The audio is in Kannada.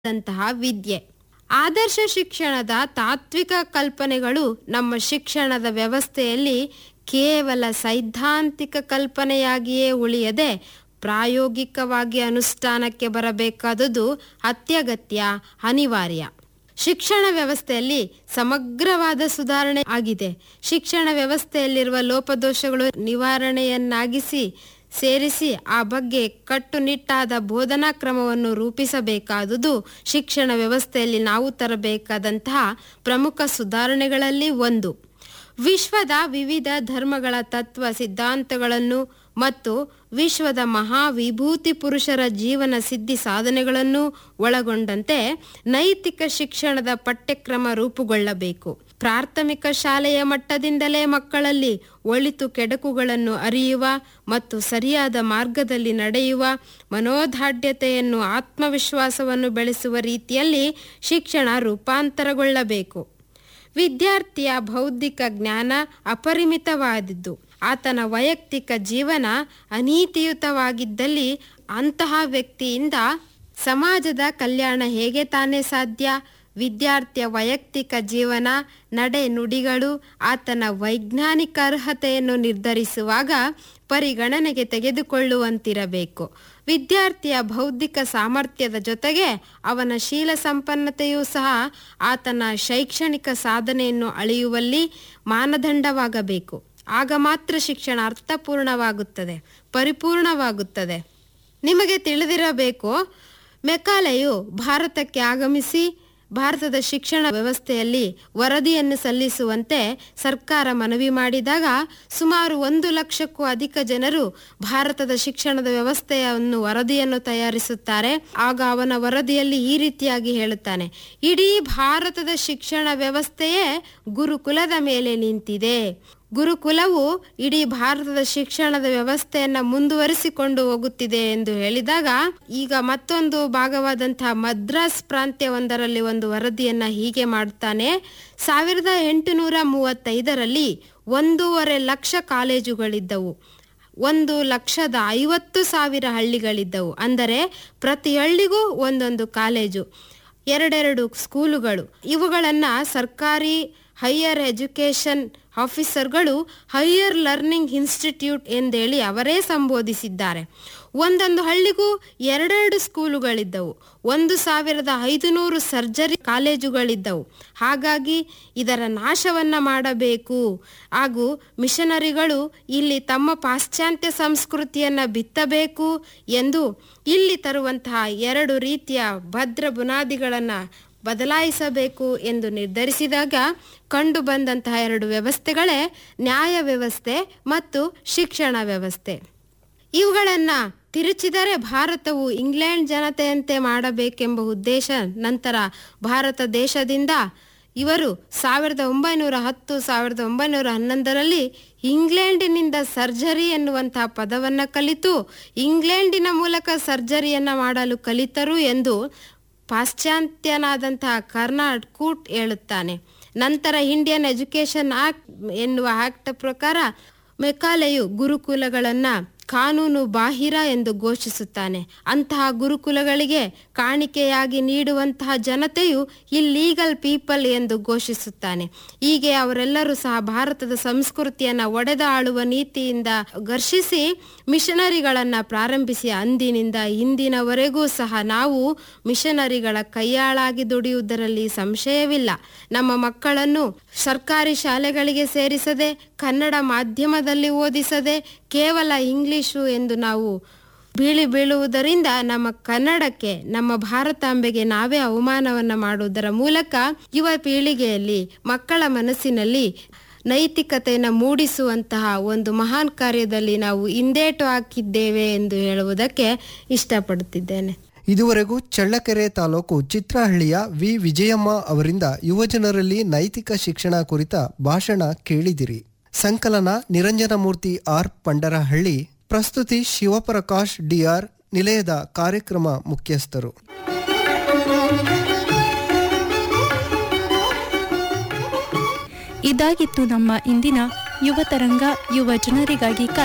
ದಂತಹ ವಿದ್ಯೆ ಆದರ್ಶ ಶಿಕ್ಷಣದ ತಾತ್ವಿಕ ಕಲ್ಪನೆಗಳು ನಮ್ಮ ಶಿಕ್ಷಣದ ವ್ಯವಸ್ಥೆಯಲ್ಲಿ ಕೇವಲ ಸೈದ್ಧಾಂತಿಕ ಕಲ್ಪನೆಯಾಗಿಯೇ ಉಳಿಯದೆ ಪ್ರಾಯೋಗಿಕವಾಗಿ ಅನುಷ್ಠಾನಕ್ಕೆ ಬರಬೇಕಾದುದು ಅತ್ಯಗತ್ಯ ಅನಿವಾರ್ಯ ಶಿಕ್ಷಣ ವ್ಯವಸ್ಥೆಯಲ್ಲಿ ಸಮಗ್ರವಾದ ಸುಧಾರಣೆ ಆಗಿದೆ ಶಿಕ್ಷಣ ವ್ಯವಸ್ಥೆಯಲ್ಲಿರುವ ಲೋಪದೋಷಗಳು ನಿವಾರಣೆಯನ್ನಾಗಿಸಿ ಸೇರಿಸಿ ಆ ಬಗ್ಗೆ ಕಟ್ಟುನಿಟ್ಟಾದ ಬೋಧನಾ ಕ್ರಮವನ್ನು ರೂಪಿಸಬೇಕಾದುದು ಶಿಕ್ಷಣ ವ್ಯವಸ್ಥೆಯಲ್ಲಿ ನಾವು ತರಬೇಕಾದಂತಹ ಪ್ರಮುಖ ಸುಧಾರಣೆಗಳಲ್ಲಿ ಒಂದು ವಿಶ್ವದ ವಿವಿಧ ಧರ್ಮಗಳ ತತ್ವ ಸಿದ್ಧಾಂತಗಳನ್ನು ಮತ್ತು ವಿಶ್ವದ ಮಹಾ ವಿಭೂತಿ ಪುರುಷರ ಜೀವನ ಸಿದ್ಧಿ ಸಾಧನೆಗಳನ್ನು ಒಳಗೊಂಡಂತೆ ನೈತಿಕ ಶಿಕ್ಷಣದ ಪಠ್ಯಕ್ರಮ ರೂಪುಗೊಳ್ಳಬೇಕು ಪ್ರಾಥಮಿಕ ಶಾಲೆಯ ಮಟ್ಟದಿಂದಲೇ ಮಕ್ಕಳಲ್ಲಿ ಒಳಿತು ಕೆಡಕುಗಳನ್ನು ಅರಿಯುವ ಮತ್ತು ಸರಿಯಾದ ಮಾರ್ಗದಲ್ಲಿ ನಡೆಯುವ ಮನೋದಾಢ್ಯತೆಯನ್ನು ಆತ್ಮವಿಶ್ವಾಸವನ್ನು ಬೆಳೆಸುವ ರೀತಿಯಲ್ಲಿ ಶಿಕ್ಷಣ ರೂಪಾಂತರಗೊಳ್ಳಬೇಕು ವಿದ್ಯಾರ್ಥಿಯ ಬೌದ್ಧಿಕ ಜ್ಞಾನ ಅಪರಿಮಿತವಾದದ್ದು ಆತನ ವೈಯಕ್ತಿಕ ಜೀವನ ಅನೀತಿಯುತವಾಗಿದ್ದಲ್ಲಿ ಅಂತಹ ವ್ಯಕ್ತಿಯಿಂದ ಸಮಾಜದ ಕಲ್ಯಾಣ ಹೇಗೆ ತಾನೇ ಸಾಧ್ಯ ವಿದ್ಯಾರ್ಥಿಯ ವೈಯಕ್ತಿಕ ಜೀವನ ನಡೆ ನುಡಿಗಳು ಆತನ ವೈಜ್ಞಾನಿಕ ಅರ್ಹತೆಯನ್ನು ನಿರ್ಧರಿಸುವಾಗ ಪರಿಗಣನೆಗೆ ತೆಗೆದುಕೊಳ್ಳುವಂತಿರಬೇಕು ವಿದ್ಯಾರ್ಥಿಯ ಬೌದ್ಧಿಕ ಸಾಮರ್ಥ್ಯದ ಜೊತೆಗೆ ಅವನ ಶೀಲ ಸಂಪನ್ನತೆಯೂ ಸಹ ಆತನ ಶೈಕ್ಷಣಿಕ ಸಾಧನೆಯನ್ನು ಅಳೆಯುವಲ್ಲಿ ಮಾನದಂಡವಾಗಬೇಕು ಆಗ ಮಾತ್ರ ಶಿಕ್ಷಣ ಅರ್ಥಪೂರ್ಣವಾಗುತ್ತದೆ ಪರಿಪೂರ್ಣವಾಗುತ್ತದೆ ನಿಮಗೆ ತಿಳಿದಿರಬೇಕು ಮೆಕಾಲೆಯು ಭಾರತಕ್ಕೆ ಆಗಮಿಸಿ ಭಾರತದ ಶಿಕ್ಷಣ ವ್ಯವಸ್ಥೆಯಲ್ಲಿ ವರದಿಯನ್ನು ಸಲ್ಲಿಸುವಂತೆ ಸರ್ಕಾರ ಮನವಿ ಮಾಡಿದಾಗ ಸುಮಾರು ಒಂದು ಲಕ್ಷಕ್ಕೂ ಅಧಿಕ ಜನರು ಭಾರತದ ಶಿಕ್ಷಣದ ವ್ಯವಸ್ಥೆಯನ್ನು ವರದಿಯನ್ನು ತಯಾರಿಸುತ್ತಾರೆ ಆಗ ಅವನ ವರದಿಯಲ್ಲಿ ಈ ರೀತಿಯಾಗಿ ಹೇಳುತ್ತಾನೆ ಇಡೀ ಭಾರತದ ಶಿಕ್ಷಣ ವ್ಯವಸ್ಥೆಯೇ ಗುರುಕುಲದ ಮೇಲೆ ನಿಂತಿದೆ ಗುರುಕುಲವು ಇಡೀ ಭಾರತದ ಶಿಕ್ಷಣದ ವ್ಯವಸ್ಥೆಯನ್ನ ಮುಂದುವರಿಸಿಕೊಂಡು ಹೋಗುತ್ತಿದೆ ಎಂದು ಹೇಳಿದಾಗ ಈಗ ಮತ್ತೊಂದು ಭಾಗವಾದಂತಹ ಮದ್ರಾಸ್ ಪ್ರಾಂತ್ಯವೊಂದರಲ್ಲಿ ಒಂದು ವರದಿಯನ್ನ ಹೀಗೆ ಮಾಡುತ್ತಾನೆ ಸಾವಿರದ ಎಂಟುನೂರ ಮೂವತ್ತೈದರಲ್ಲಿ ಒಂದೂವರೆ ಲಕ್ಷ ಕಾಲೇಜುಗಳಿದ್ದವು ಒಂದು ಲಕ್ಷದ ಐವತ್ತು ಸಾವಿರ ಹಳ್ಳಿಗಳಿದ್ದವು ಅಂದರೆ ಪ್ರತಿ ಹಳ್ಳಿಗೂ ಒಂದೊಂದು ಕಾಲೇಜು ಎರಡೆರಡು ಸ್ಕೂಲುಗಳು ಇವುಗಳನ್ನು ಸರ್ಕಾರಿ ಹೈಯರ್ ಎಜುಕೇಷನ್ ಆಫೀಸರ್ಗಳು ಹೈಯರ್ ಲರ್ನಿಂಗ್ ಇನ್ಸ್ಟಿಟ್ಯೂಟ್ ಎಂದೇಳಿ ಅವರೇ ಸಂಬೋಧಿಸಿದ್ದಾರೆ ಒಂದೊಂದು ಹಳ್ಳಿಗೂ ಎರಡೆರಡು ಸ್ಕೂಲುಗಳಿದ್ದವು ಒಂದು ಸಾವಿರದ ಐದುನೂರು ಸರ್ಜರಿ ಕಾಲೇಜುಗಳಿದ್ದವು ಹಾಗಾಗಿ ಇದರ ನಾಶವನ್ನ ಮಾಡಬೇಕು ಹಾಗೂ ಮಿಷನರಿಗಳು ಇಲ್ಲಿ ತಮ್ಮ ಪಾಶ್ಚಾತ್ಯ ಸಂಸ್ಕೃತಿಯನ್ನ ಬಿತ್ತಬೇಕು ಎಂದು ಇಲ್ಲಿ ತರುವಂತಹ ಎರಡು ರೀತಿಯ ಭದ್ರ ಬುನಾದಿಗಳನ್ನು ಬದಲಾಯಿಸಬೇಕು ಎಂದು ನಿರ್ಧರಿಸಿದಾಗ ಕಂಡು ಬಂದಂತಹ ಎರಡು ವ್ಯವಸ್ಥೆಗಳೇ ನ್ಯಾಯ ವ್ಯವಸ್ಥೆ ಮತ್ತು ಶಿಕ್ಷಣ ವ್ಯವಸ್ಥೆ ಇವುಗಳನ್ನು ತಿರುಚಿದರೆ ಭಾರತವು ಇಂಗ್ಲೆಂಡ್ ಜನತೆಯಂತೆ ಮಾಡಬೇಕೆಂಬ ಉದ್ದೇಶ ನಂತರ ಭಾರತ ದೇಶದಿಂದ ಇವರು ಸಾವಿರದ ಒಂಬೈನೂರ ಹತ್ತು ಸಾವಿರದ ಒಂಬೈನೂರ ಹನ್ನೊಂದರಲ್ಲಿ ಇಂಗ್ಲೆಂಡಿನಿಂದ ಸರ್ಜರಿ ಎನ್ನುವಂತಹ ಪದವನ್ನು ಕಲಿತು ಇಂಗ್ಲೆಂಡಿನ ಮೂಲಕ ಸರ್ಜರಿಯನ್ನು ಮಾಡಲು ಕಲಿತರು ಎಂದು ಪಾಶ್ಚಾತ್ಯನಾದಂತಹ ಕರ್ನಾಡ್ ಕೂಟ್ ಹೇಳುತ್ತಾನೆ ನಂತರ ಇಂಡಿಯನ್ ಎಜುಕೇಷನ್ ಆಕ್ಟ್ ಎನ್ನುವ ಆಕ್ಟ್ ಪ್ರಕಾರ ಮೆಕಾಲೆಯು ಗುರುಕುಲಗಳನ್ನು ಕಾನೂನು ಬಾಹಿರ ಎಂದು ಘೋಷಿಸುತ್ತಾನೆ ಅಂತಹ ಗುರುಕುಲಗಳಿಗೆ ಕಾಣಿಕೆಯಾಗಿ ನೀಡುವಂತಹ ಜನತೆಯು ಇಲ್ಲೀಗಲ್ ಪೀಪಲ್ ಎಂದು ಘೋಷಿಸುತ್ತಾನೆ ಹೀಗೆ ಅವರೆಲ್ಲರೂ ಸಹ ಭಾರತದ ಸಂಸ್ಕೃತಿಯನ್ನು ಒಡೆದ ಆಳುವ ನೀತಿಯಿಂದ ಘರ್ಷಿಸಿ ಮಿಷನರಿಗಳನ್ನು ಪ್ರಾರಂಭಿಸಿ ಅಂದಿನಿಂದ ಇಂದಿನವರೆಗೂ ಸಹ ನಾವು ಮಿಷನರಿಗಳ ಕೈಯಾಳಾಗಿ ದುಡಿಯುವುದರಲ್ಲಿ ಸಂಶಯವಿಲ್ಲ ನಮ್ಮ ಮಕ್ಕಳನ್ನು ಸರ್ಕಾರಿ ಶಾಲೆಗಳಿಗೆ ಸೇರಿಸದೆ ಕನ್ನಡ ಮಾಧ್ಯಮದಲ್ಲಿ ಓದಿಸದೆ ಕೇವಲ ಇಂಗ್ಲಿಷು ಎಂದು ನಾವು ಬೀಳಿ ಬೀಳುವುದರಿಂದ ನಮ್ಮ ಕನ್ನಡಕ್ಕೆ ನಮ್ಮ ಭಾರತಾಂಬೆಗೆ ನಾವೇ ಅವಮಾನವನ್ನು ಮಾಡುವುದರ ಮೂಲಕ ಯುವ ಪೀಳಿಗೆಯಲ್ಲಿ ಮಕ್ಕಳ ಮನಸ್ಸಿನಲ್ಲಿ ನೈತಿಕತೆಯನ್ನು ಮೂಡಿಸುವಂತಹ ಒಂದು ಮಹಾನ್ ಕಾರ್ಯದಲ್ಲಿ ನಾವು ಹಿಂದೇಟು ಹಾಕಿದ್ದೇವೆ ಎಂದು ಹೇಳುವುದಕ್ಕೆ ಇಷ್ಟಪಡುತ್ತಿದ್ದೇನೆ ಇದುವರೆಗೂ ಚಳ್ಳಕೆರೆ ತಾಲೂಕು ಚಿತ್ರಹಳ್ಳಿಯ ವಿ ವಿಜಯಮ್ಮ ಅವರಿಂದ ಯುವಜನರಲ್ಲಿ ನೈತಿಕ ಶಿಕ್ಷಣ ಕುರಿತ ಭಾಷಣ ಕೇಳಿದಿರಿ ಸಂಕಲನ ನಿರಂಜನಮೂರ್ತಿ ಆರ್ ಪಂಡರಹಳ್ಳಿ ಪ್ರಸ್ತುತಿ ಶಿವಪ್ರಕಾಶ್ ಡಿಆರ್ ನಿಲಯದ ಕಾರ್ಯಕ್ರಮ ಮುಖ್ಯಸ್ಥರು ಇದಾಗಿತ್ತು ನಮ್ಮ ಇಂದಿನ ಯುವ ತರಂಗ ಯುವ ಜನರಿಗಾಗಿ